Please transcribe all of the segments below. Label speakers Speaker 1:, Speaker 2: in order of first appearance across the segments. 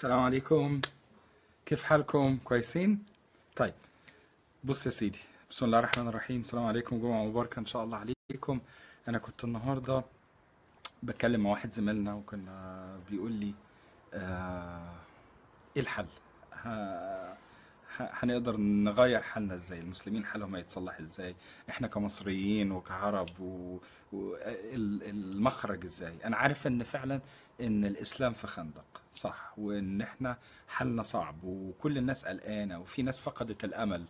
Speaker 1: السلام عليكم كيف حالكم كويسين طيب بص يا سيدي بسم الله الرحمن الرحيم السلام عليكم جمعة مباركة ان شاء الله عليكم انا كنت النهاردة بتكلم مع واحد زميلنا وكنا بيقول لي آه ايه الحل ه- ه- هنقدر نغير حالنا ازاي المسلمين حالهم هيتصلح ازاي احنا كمصريين وكعرب و... و... ال- المخرج ازاي انا عارف ان فعلا ان الاسلام في خندق صح وان احنا حالنا صعب وكل الناس قلقانه وفي ناس فقدت الامل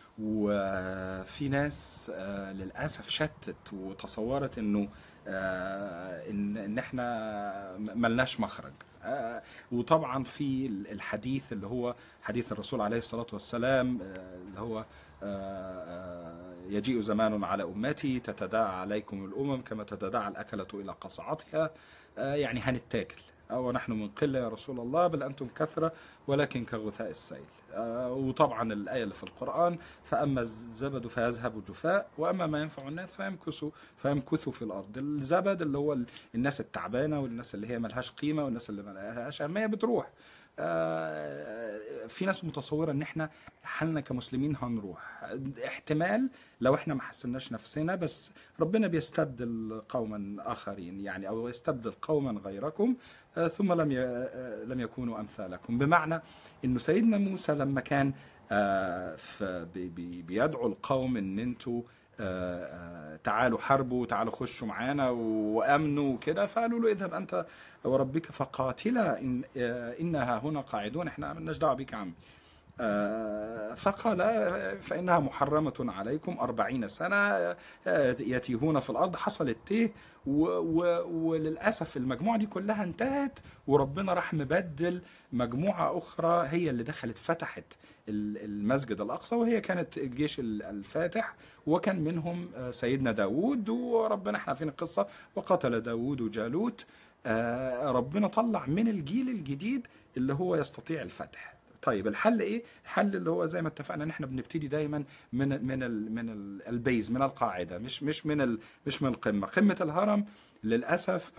Speaker 1: وفي ناس آه، للاسف شتت وتصورت انه آه، ان ان احنا م- ملناش مخرج آه، وطبعا في الحديث اللي هو حديث الرسول عليه الصلاه والسلام آه، اللي هو آه، آه، يجيء زمان على امتي تتداعى عليكم الامم كما تتداعى الاكله الى قصعتها آه، يعني هنتاكل أو نحن من قلة يا رسول الله بل أنتم كثرة ولكن كغثاء السيل آه، وطبعا الآية اللي في القرآن فأما الزبد فيذهب جفاء وأما ما ينفع الناس فيمكث فيمكث في الأرض الزبد اللي هو ال- الناس التعبانة والناس اللي هي ملهاش قيمة والناس اللي ملهاش أهمية بتروح آه، في ناس متصورة ان احنا حالنا كمسلمين هنروح احتمال لو احنا ما حسناش نفسنا بس ربنا بيستبدل قوما اخرين يعني او يستبدل قوما غيركم آه، ثم لم ي- آه، لم يكونوا امثالكم بمعنى انه سيدنا موسى لما كان آه، ف- بي- بي- بيدعو القوم ان انتوا آه، آه، تعالوا حاربوا تعالوا خشوا معانا وامنوا وكده فقالوا له اذهب انت وربك فقاتلا إن آه، إنها هنا قاعدون احنا مالناش دعوه بك يا عمي آه، فقال آه، فإنها محرمة عليكم أربعين سنة آه، يتيهون في الأرض حصل التيه و و وللأسف المجموعة دي كلها انتهت وربنا راح مبدل مجموعة أخرى هي اللي دخلت فتحت ال- المسجد الأقصى وهي كانت الجيش ال- الفاتح وكان منهم آه، سيدنا داود وربنا احنا عارفين القصة وقتل داود جالوت آه، ربنا طلع من الجيل الجديد اللي هو يستطيع الفتح طيب الحل ايه الحل اللي هو زي ما اتفقنا ان احنا بنبتدي دايما من من ال من ال البيز من القاعده مش مش من ال مش من القمه قمه الهرم للاسف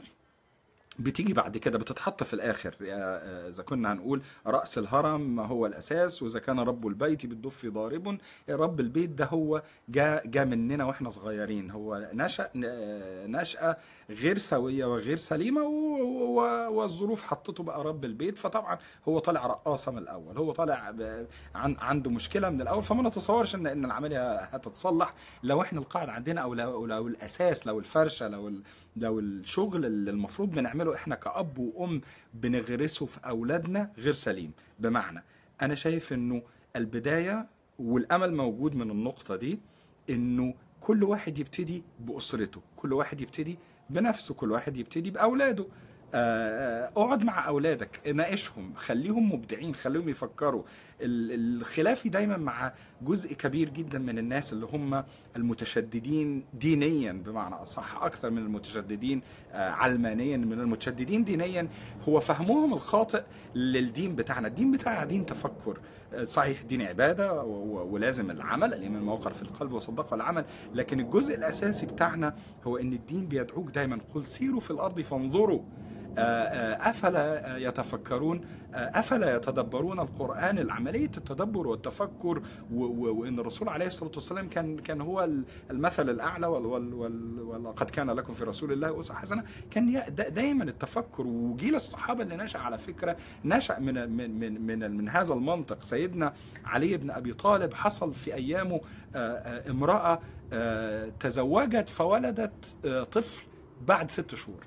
Speaker 1: بتيجي بعد كده بتتحط في الاخر يا- اذا كنا هنقول راس الهرم هو الاساس واذا كان رب البيت بالدف ضارب رب البيت ده هو جاء جاء مننا واحنا صغيرين هو نشا نشاه غير سويه وغير سليمه و- و- والظروف حطته بقى رب البيت فطبعا هو طالع رقاصه من الاول هو طالع ب- عن عنده مشكله من الاول فما نتصورش ان ان العمليه هتتصلح لو احنا القاعده عندنا او لو, لو الاساس لو الفرشه لو ال- لو الشغل اللي المفروض بنعمله احنا كأب وأم بنغرسه في أولادنا غير سليم بمعنى أنا شايف إنه البداية والأمل موجود من النقطة دي إنه كل واحد يبتدي بأسرته كل واحد يبتدي بنفسه كل واحد يبتدي بأولاده آه، آه، اقعد مع اولادك ناقشهم خليهم مبدعين خليهم يفكروا ال- الخلافي دايما مع جزء كبير جدا من الناس اللي هم المتشددين دينيا بمعنى اصح اكثر من المتشددين آه، علمانيا من المتشددين دينيا هو فهمهم الخاطئ للدين بتاعنا الدين بتاعنا دين تفكر آه، صحيح دين عباده و- و- ولازم العمل الايمان موقر في القلب وصدقه العمل لكن الجزء الاساسي بتاعنا هو ان الدين بيدعوك دايما قل سيروا في الارض فانظروا آه، آه، أفلا آه، يتفكرون آه، أفلا يتدبرون القرآن العملية التدبر والتفكر و- و- وإن الرسول عليه الصلاة والسلام كان كان هو ال- المثل الأعلى وال- وال- وال- ولقد كان لكم في رسول الله أسوة حسنة كان ي- دا- دايما التفكر وجيل الصحابة اللي نشأ على فكرة نشأ من من من من, من هذا المنطق سيدنا علي بن أبي طالب حصل في أيامه آه، آه، امرأة آه، تزوجت فولدت آه، طفل بعد ست شهور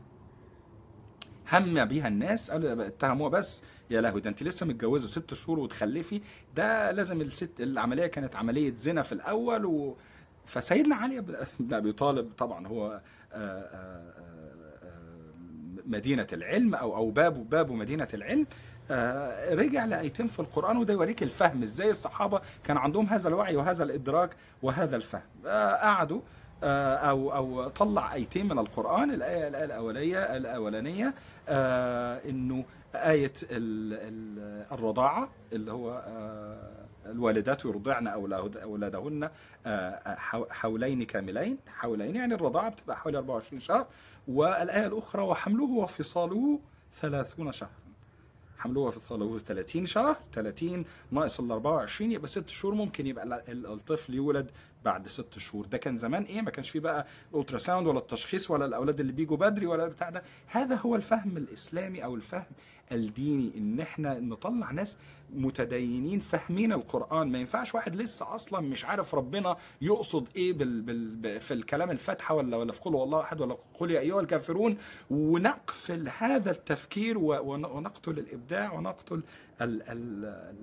Speaker 1: هم بيها الناس قالوا اتهموها بس يا لهوي ده انت لسه متجوزه ست شهور وتخلفي ده لازم الست العمليه كانت عمليه زنا في الاول و فسيدنا علي بن بن ابي طالب طبعا هو آه، آه، آه، مدينه العلم او او باب باب مدينه العلم آه، رجع لايتين في القران وده يوريك الفهم ازاي الصحابه كان عندهم هذا الوعي وهذا الادراك وهذا الفهم آه، قعدوا آه، او او طلع ايتين من القران الايه الايه الاوليه الاولانيه آه، انه ايه ال- ال- الرضاعه اللي هو آه، الوالدات يرضعن أولاد- اولادهن آه، حو- حولين كاملين حولين يعني الرضاعه بتبقى حوالي 24 شهر والايه الاخرى وحمله وفصاله 30 شهرا حملوها في الثلاجة 30 شهر 30 ناقص ال 24 يبقى 6 شهور ممكن يبقى ال- ال- الطفل يولد بعد 6 شهور ده كان زمان ايه ما كانش فيه بقى الترا ساوند ولا التشخيص ولا الاولاد اللي بيجوا بدري ولا بتاع ده هذا هو الفهم الاسلامي او الفهم الديني ان احنا نطلع ناس متدينين فاهمين القران ما ينفعش واحد لسه اصلا مش عارف ربنا يقصد ايه بال بال ب- في الكلام الفاتحه ولا ولا في قل هو الله احد ولا قل يا ايها الكافرون ونقفل هذا التفكير و- ون- ونقتل الابداع ونقتل ال ال ال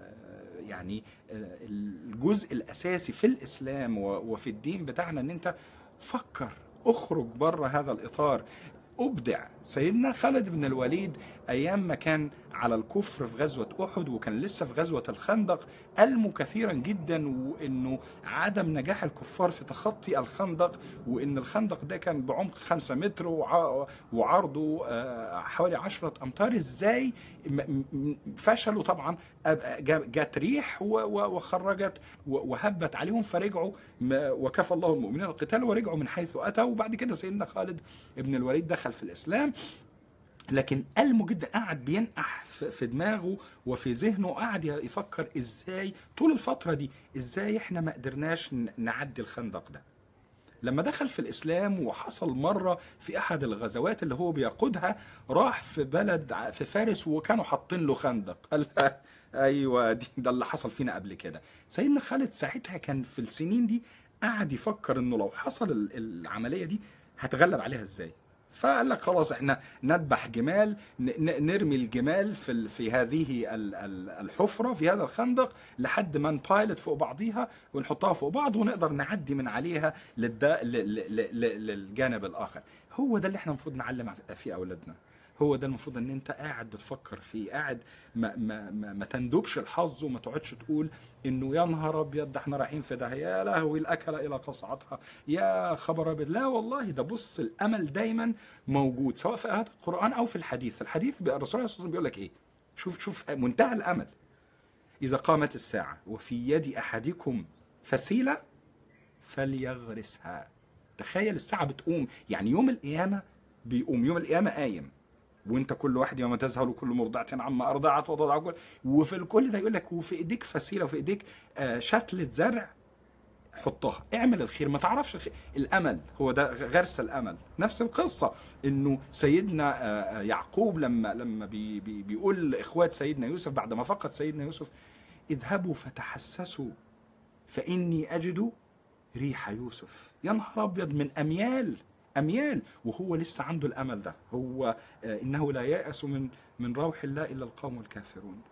Speaker 1: يعني الجزء الاساسي في الاسلام و- وفي الدين بتاعنا ان انت فكر اخرج بره هذا الاطار ابدع سيدنا خالد بن الوليد ايام ما كان على الكفر في غزوه احد وكان لسه في غزوه الخندق الموا كثيرا جدا وانه عدم نجاح الكفار في تخطي الخندق وان الخندق ده كان بعمق خمسة متر وع- وعرضه آه، حوالي عشرة امتار ازاي م- م- فشلوا طبعا أب- جا- جت ريح و- و- وخرجت و- وهبت عليهم فرجعوا ما- وكفى الله المؤمنين القتال ورجعوا من حيث اتوا وبعد كده سيدنا خالد بن الوليد دخل في الاسلام لكن ألمه جدا قعد بينقح في في دماغه وفي ذهنه قعد يفكر ازاي طول الفترة دي ازاي احنا ما قدرناش ن- نعدي الخندق ده لما دخل في الاسلام وحصل مره في احد الغزوات اللي هو بيقودها راح في بلد ع- في فارس وكانوا حاطين له خندق قال ايوه دي ده اللي حصل فينا قبل كده سيدنا خالد ساعتها كان في السنين دي قعد يفكر انه لو حصل ال- العمليه دي هتغلب عليها ازاي فقال لك خلاص احنا نذبح جمال ن- ن- نرمي الجمال في ال- في هذه ال- ال- الحفره في هذا الخندق لحد ما نبايلت فوق بعضيها ونحطها فوق بعض ونقدر نعدي من عليها للدا ل- ل- ل- ل- للجانب الاخر هو ده اللي احنا المفروض نعلم فيه اولادنا هو ده المفروض ان انت قاعد بتفكر فيه قاعد ما ما ما, ما تندبش الحظ وما تقعدش تقول انه يا نهار ابيض ده احنا رايحين في ده يا لهوي الاكل الى قصعتها يا خبر ابيض لا والله ده بص الامل دايما موجود سواء في ايات القران او في الحديث الحديث بقى الرسول صلى الله عليه وسلم بيقول لك ايه شوف شوف منتهى الامل اذا قامت الساعه وفي يد احدكم فسيله فليغرسها تخيل الساعه بتقوم يعني يوم القيامه بيقوم يوم القيامه قايم وانت كل واحد يوم تذهل كل مرضعة عما ارضعت وتضع كل وفي الكل ده يقول لك وفي ايديك فسيله وفي ايديك آه، شتله زرع حطها اعمل الخير ما تعرفش الخير. الامل هو ده غرس الامل نفس القصه انه سيدنا آه، آه، يعقوب لما لما بي بي بيقول لاخوات سيدنا يوسف بعد ما فقد سيدنا يوسف اذهبوا فتحسسوا فاني اجد ريح يوسف يا نهار ابيض من اميال اميال وهو لسه عنده الامل ده هو آه، انه لا ييأس من من روح الله الا القوم الكافرون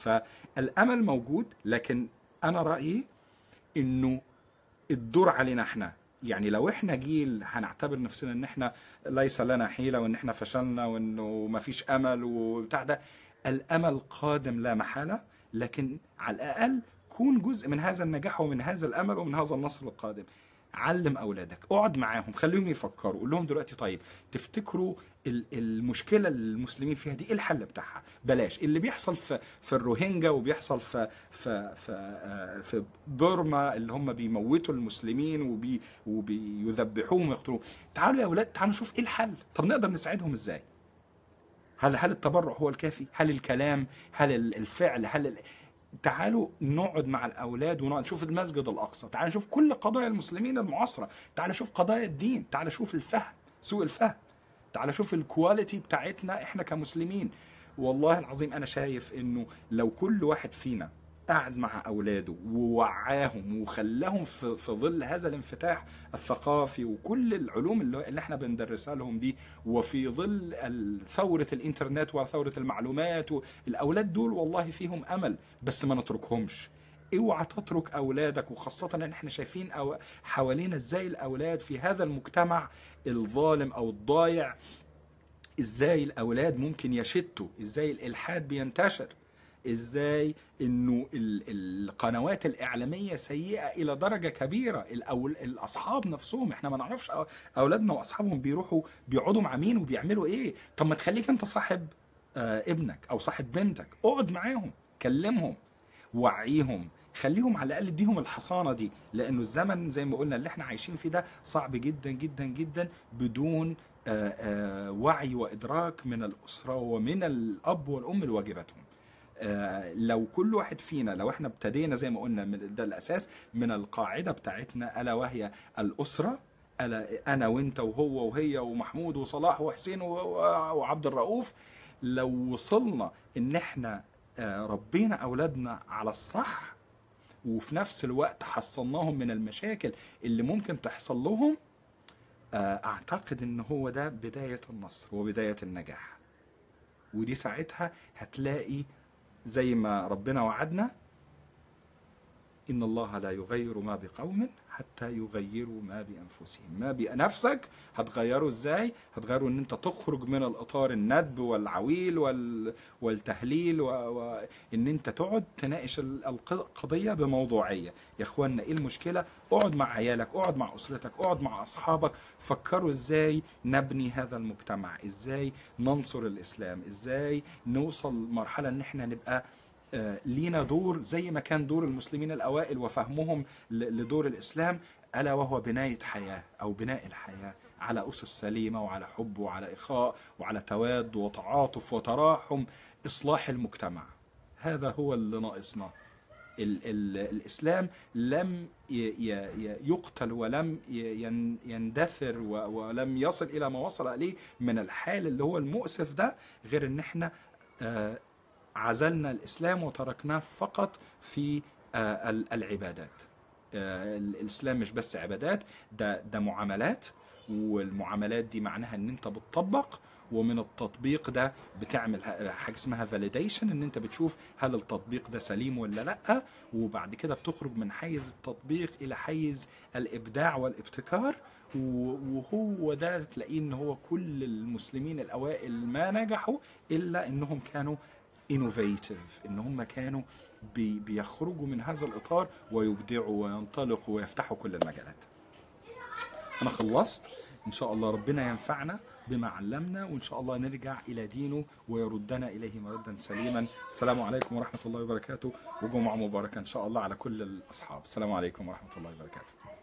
Speaker 1: فالامل موجود لكن انا رايي انه الدور علينا احنا يعني لو احنا جيل هنعتبر نفسنا ان احنا ليس لنا حيله وان احنا فشلنا وانه ما فيش امل وبتاع ده الامل قادم لا محاله لكن على الاقل كون جزء من هذا النجاح ومن هذا الامل ومن هذا النصر القادم علم اولادك اقعد معاهم خليهم يفكروا قول لهم دلوقتي طيب تفتكروا ال- المشكله اللي المسلمين فيها دي ايه الحل بتاعها بلاش اللي بيحصل في في الروهينجا وبيحصل في في في, آه، في بورما اللي هم بيموتوا المسلمين وبي وبيذبحوهم ويقتلوهم تعالوا يا اولاد تعالوا نشوف ايه الحل طب نقدر نساعدهم ازاي هل هل التبرع هو الكافي؟ هل الكلام؟ هل ال- الفعل؟ هل ال... تعالوا نقعد مع الاولاد ونقعد نشوف المسجد الاقصى، تعالوا نشوف كل قضايا المسلمين المعاصره، تعالوا نشوف قضايا الدين، تعالوا نشوف الفهم، سوء الفهم. تعالوا شوف الكواليتي بتاعتنا احنا كمسلمين. والله العظيم انا شايف انه لو كل واحد فينا قعد مع اولاده ووعاهم وخلاهم في, في ظل هذا الانفتاح الثقافي وكل العلوم اللي, اللي احنا بندرسها لهم دي وفي ظل ال- ثوره الانترنت وثوره المعلومات الاولاد دول والله فيهم امل بس ما نتركهمش اوعى تترك اولادك وخاصه ان احنا شايفين أو حوالينا ازاي الاولاد في هذا المجتمع الظالم او الضايع ازاي الاولاد ممكن يشتوا ازاي الالحاد بينتشر ازاي انه ال- القنوات الاعلاميه سيئه الى درجه كبيره الأول الاصحاب نفسهم احنا ما نعرفش أو- اولادنا واصحابهم بيروحوا بيقعدوا مع مين وبيعملوا ايه طب ما تخليك انت صاحب آه، ابنك او صاحب بنتك اقعد معاهم كلمهم وعيهم خليهم على الاقل اديهم الحصانه دي لانه الزمن زي ما قلنا اللي احنا عايشين فيه ده صعب جدا جدا جدا بدون آه، آه، وعي وادراك من الاسره ومن الاب والام لواجباتهم آه، لو كل واحد فينا لو احنا ابتدينا زي ما قلنا من ده الاساس من القاعده بتاعتنا الا وهي الاسره الا انا وانت وهو وهي ومحمود وصلاح وحسين و- و- وعبد الرؤوف لو وصلنا ان احنا آه، ربينا اولادنا على الصح وفي نفس الوقت حصلناهم من المشاكل اللي ممكن تحصل لهم آه، اعتقد ان هو ده بدايه النصر وبدايه النجاح ودي ساعتها هتلاقي زي ما ربنا وعدنا إن الله لا يغير ما بقوم حتى يغيروا ما بأنفسهم ما بنفسك هتغيره إزاي هتغيره إن أنت تخرج من الإطار الندب والعويل وال... والتهليل وإن و... إن أنت تقعد تناقش ال- الق- القضية بموضوعية يا إخوانا إيه المشكلة اقعد مع عيالك اقعد مع أسرتك اقعد مع أصحابك فكروا إزاي نبني هذا المجتمع إزاي ننصر الإسلام إزاي نوصل مرحلة إن إحنا نبقى آه، لينا دور زي ما كان دور المسلمين الأوائل وفهمهم ل- لدور الإسلام ألا وهو بناية حياة أو بناء الحياة على أسس سليمة وعلى حب وعلى إخاء وعلى تواد وتعاطف وتراحم إصلاح المجتمع هذا هو اللي ناقصنا ال ال الإسلام لم ي- ي- ي- يقتل ولم ي- ين- يندثر و- ولم يصل إلى ما وصل إليه من الحال اللي هو المؤسف ده غير إن إحنا آه، عزلنا الإسلام وتركناه فقط في آه، ال- العبادات آه، ال- الإسلام مش بس عبادات ده ده معاملات والمعاملات دي معناها ان انت بتطبق ومن التطبيق ده بتعمل ح- حاجه اسمها فاليديشن ان انت بتشوف هل التطبيق ده سليم ولا لا وبعد كده بتخرج من حيز التطبيق الى حيز الابداع والابتكار و- وهو ده تلاقيه ان هو كل المسلمين الاوائل ما نجحوا الا انهم كانوا انوفيتيف ان هم كانوا بي بيخرجوا من هذا الاطار ويبدعوا وينطلقوا ويفتحوا كل المجالات انا خلصت ان شاء الله ربنا ينفعنا بما علمنا وان شاء الله نرجع الى دينه ويردنا اليه مردا سليما السلام عليكم ورحمه الله وبركاته وجمعه مباركه ان شاء الله على كل الاصحاب السلام عليكم ورحمه الله وبركاته